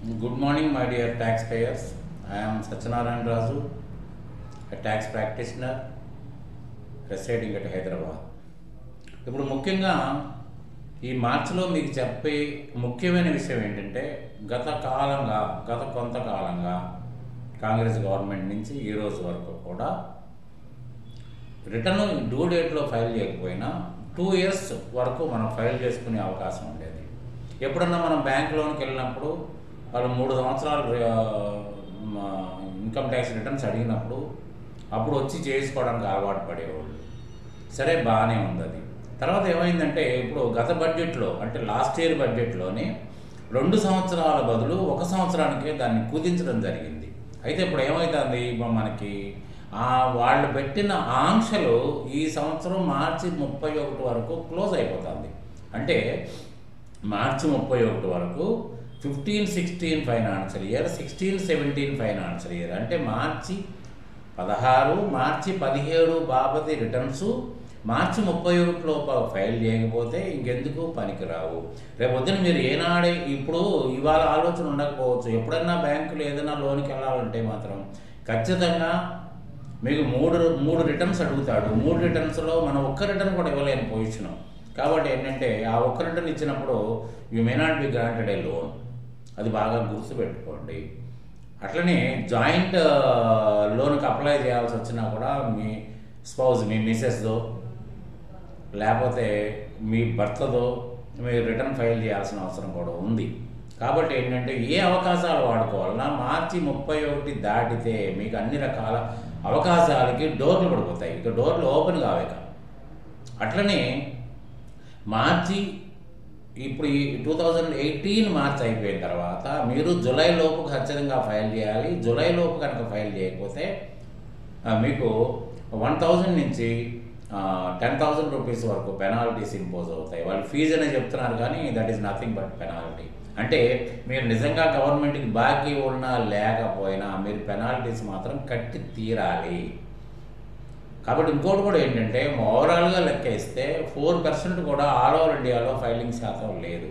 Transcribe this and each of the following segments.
Good morning, my dear taxpayers. I am Satyanarayan Razu, a tax practitioner residing at Hyderabad. ఇప్పుడు ముఖ్యంగా ఈ మార్చిలో మీకు చెప్పే ముఖ్యమైన విషయం ఏంటంటే గత కాలంగా గత కొంతకాలంగా కాంగ్రెస్ గవర్నమెంట్ నుంచి ఈ రోజు వరకు కూడా రిటర్న్ డ్యూ డేట్లో ఫైల్ చేయకపోయినా టూ ఇయర్స్ వరకు మనం ఫైల్ చేసుకునే అవకాశం ఉండేది ఎప్పుడన్నా మనం బ్యాంక్ లోన్కి వెళ్ళినప్పుడు వాళ్ళు మూడు సంవత్సరాలు ఇన్కమ్ ట్యాక్స్ రిటర్న్స్ అడిగినప్పుడు అప్పుడు వచ్చి చేసుకోవడానికి అలవాటు పడేవాళ్ళు సరే బాగానే ఉంది అది తర్వాత ఏమైందంటే ఇప్పుడు గత బడ్జెట్లో అంటే లాస్ట్ ఇయర్ బడ్జెట్లోనే రెండు సంవత్సరాల బదులు ఒక సంవత్సరానికే దాన్ని కుదించడం జరిగింది అయితే ఇప్పుడు ఏమవుతుంది ఇప్పుడు మనకి ఆ వాళ్ళు పెట్టిన ఆంక్షలు ఈ సంవత్సరం మార్చి ముప్పై ఒకటి వరకు క్లోజ్ అయిపోతుంది అంటే మార్చి ముప్పై ఒకటి వరకు fifteen sixteen financial year sixteen seventeen financial year అంటే మార్చి పదహారు మార్చి పదిహేడు బాబతి రిటర్న్స్ మార్చి ముప్పై ఒకటి లోపల ఫైల్ చేయకపోతే ఇంకెందుకు పనికిరావు రేపు పొద్దున మీరు ఏనాడే ఇప్పుడు ఇవాళ ఆలోచన ఉండకపోవచ్చు ఎప్పుడన్నా బ్యాంకులు ఏదైనా లోన్కి వెళ్ళాలంటే మాత్రం ఖచ్చితంగా మీకు మూడు మూడు రిటర్న్స్ అడుగుతాడు మూడు రిటర్న్స్లో మనం ఒక్క రిటర్న్ కూడా ఇవ్వలేని పొజిషన్ కాబట్టి ఏంటంటే ఆ ఒక్క రిటర్న్ ఇచ్చినప్పుడు you may not be granted a loan అది బాగా గుర్తుపెట్టుకోండి అట్లనే జాయింట్ లోన్కి అప్లై చేయాల్సి వచ్చినా కూడా మీ స్పౌజ్ మీ మిసెస్దో లేకపోతే మీ భర్తదో మీరు రిటర్న్ ఫైల్ చేయాల్సిన అవసరం కూడా ఉంది కాబట్టి ఏంటంటే ఏ అవకాశాలు వాడుకోవాలన్నా మార్చి ముప్పై ఒకటి దాటితే మీకు అన్ని రకాల అవకాశాలకి డోర్లు పడిపోతాయి ఇక డోర్లు ఓపెన్ కావేక అట్లనే మార్చి ఇప్పుడు ఈ టూ థౌజండ్ ఎయిటీన్ మార్చ్ అయిపోయిన తర్వాత మీరు జూలై లోపు ఖచ్చితంగా ఫైల్ చేయాలి జూలై లోపు కనుక ఫైల్ చేయకపోతే మీకు వన్ థౌజండ్ నుంచి టెన్ థౌజండ్ రూపీస్ వరకు పెనాల్టీస్ ఇంపోజ్ అవుతాయి వాళ్ళు ఫీజు అనే చెప్తున్నారు కానీ that is nothing but penalty అంటే మీరు నిజంగా గవర్నమెంట్కి బాకీ ఉన్నా లేకపోయినా మీరు పెనాల్టీస్ మాత్రం కట్టి తీరాలి కాబట్టి ఇంకోటి కూడా ఏంటంటే ఓవరాల్గా లెక్క ఇస్తే ఫోర్ పర్సెంట్ కూడా ఆల్ ఓవర్ ఇండియాలో ఫైలింగ్ శాతం లేదు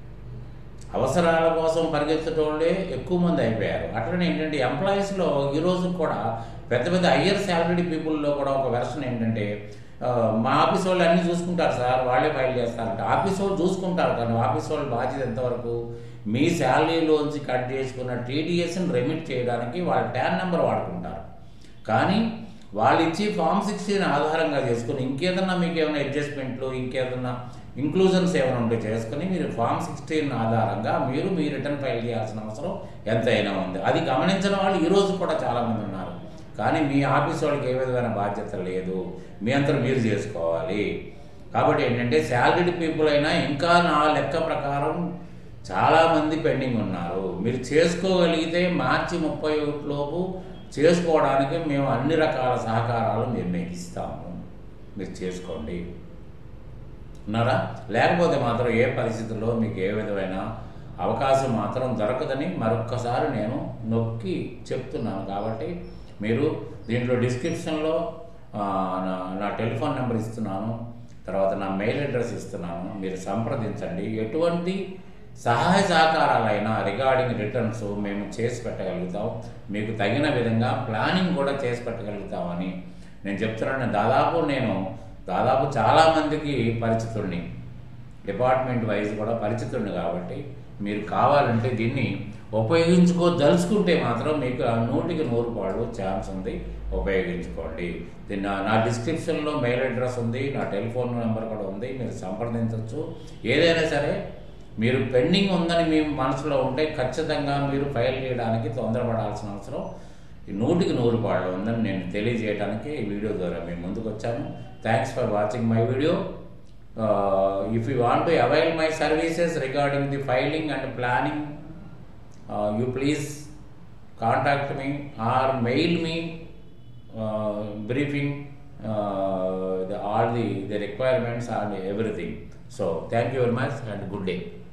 అవసరాల కోసం పరిగెత్తేటోళ్ళే ఎక్కువ మంది అయిపోయారు అట్లనే ఏంటంటే ఎంప్లాయీస్లో ఈ రోజు కూడా పెద్ద పెద్ద హయ్యర్ శాలరీ పీపుల్లో కూడా ఒక వెర్షన్ ఏంటంటే మా ఆఫీస్ వాళ్ళు అన్నీ చూసుకుంటారు సార్ వాళ్ళే ఫైల్ చేస్తారంట ఆఫీస్ వాళ్ళు చూసుకుంటారు కానీ ఆఫీస్ వాళ్ళ బాధ్యత ఎంతవరకు మీ శాలరీలోంచి కట్ చేసుకున్న టీడీఎస్ని రెమిట్ చేయడానికి వాళ్ళ ట్యాన్ నెంబర్ వాడుకుంటారు కానీ వాళ్ళు ఇచ్చి ఫామ్ సిక్స్టీన్ ఆధారంగా చేసుకుని ఇంకేదన్నా మీకు ఏమైనా అడ్జస్ట్మెంట్లు ఇంకేదన్నా ఇంక్లూజన్స్ ఏమైనా ఉంటే చేసుకుని మీరు ఫామ్ సిక్స్టీన్ ఆధారంగా మీరు మీ రిటర్న్ ఫైల్ చేయాల్సిన అవసరం ఎంతైనా ఉంది అది గమనించిన వాళ్ళు ఈ రోజు కూడా చాలామంది ఉన్నారు కానీ మీ ఆఫీస్ వాళ్ళకి ఏ విధమైన బాధ్యత లేదు మీ అంతా మీరు చేసుకోవాలి కాబట్టి ఏంటంటే శాలరీడ్ పీపుల్ అయినా ఇంకా నా లెక్క ప్రకారం చాలామంది పెండింగ్ ఉన్నారు మీరు చేసుకోగలిగితే మార్చి ముప్పై ఒకటిలోపు చేసుకోవడానికి మేము అన్ని రకాల సహకారాలు మేము మీకు ఇస్తాము మీరు చేసుకోండి ఉన్నారా లేకపోతే మాత్రం ఏ పరిస్థితుల్లో మీకు ఏ విధమైన అవకాశం మాత్రం దొరకదని మరొక్కసారి నేను నొక్కి చెప్తున్నాను కాబట్టి మీరు దీంట్లో డిస్క్రిప్షన్లో నా నా టెలిఫోన్ నెంబర్ ఇస్తున్నాను తర్వాత నా మెయిల్ అడ్రస్ ఇస్తున్నాను మీరు సంప్రదించండి ఎటువంటి సహాయ సహకారాలైనా రిగార్డింగ్ రిటర్న్స్ మేము చేసి పెట్టగలుగుతాం మీకు తగిన విధంగా ప్లానింగ్ కూడా చేసి పెట్టగలుగుతామని నేను చెప్తున్నాను దాదాపు నేను దాదాపు చాలామందికి పరిచితుడిని డిపార్ట్మెంట్ వైజ్ కూడా పరిచితుడిని కాబట్టి మీరు కావాలంటే దీన్ని ఉపయోగించుకోదలుచుకుంటే మాత్రం మీకు నూటికి నూరు పాళ్ళు ఛాన్స్ ఉంది ఉపయోగించుకోండి దీన్ని నా డిస్క్రిప్షన్లో మెయిల్ అడ్రస్ ఉంది నా టెలిఫోన్ నెంబర్ కూడా ఉంది మీరు సంప్రదించవచ్చు ఏదైనా సరే మీరు పెండింగ్ ఉందని మీ మనసులో ఉంటే ఖచ్చితంగా మీరు ఫైల్ చేయడానికి తొందరపడాల్సిన అవసరం నూటికి నూరు పాళ్ళు ఉందని నేను తెలియజేయడానికి ఈ వీడియో ద్వారా మేము ముందుకు వచ్చాను thanks for watching my video if you want to avail my services regarding the filing and planning you please contact me or mail me briefing all the the requirements and everything so thank you very much and good day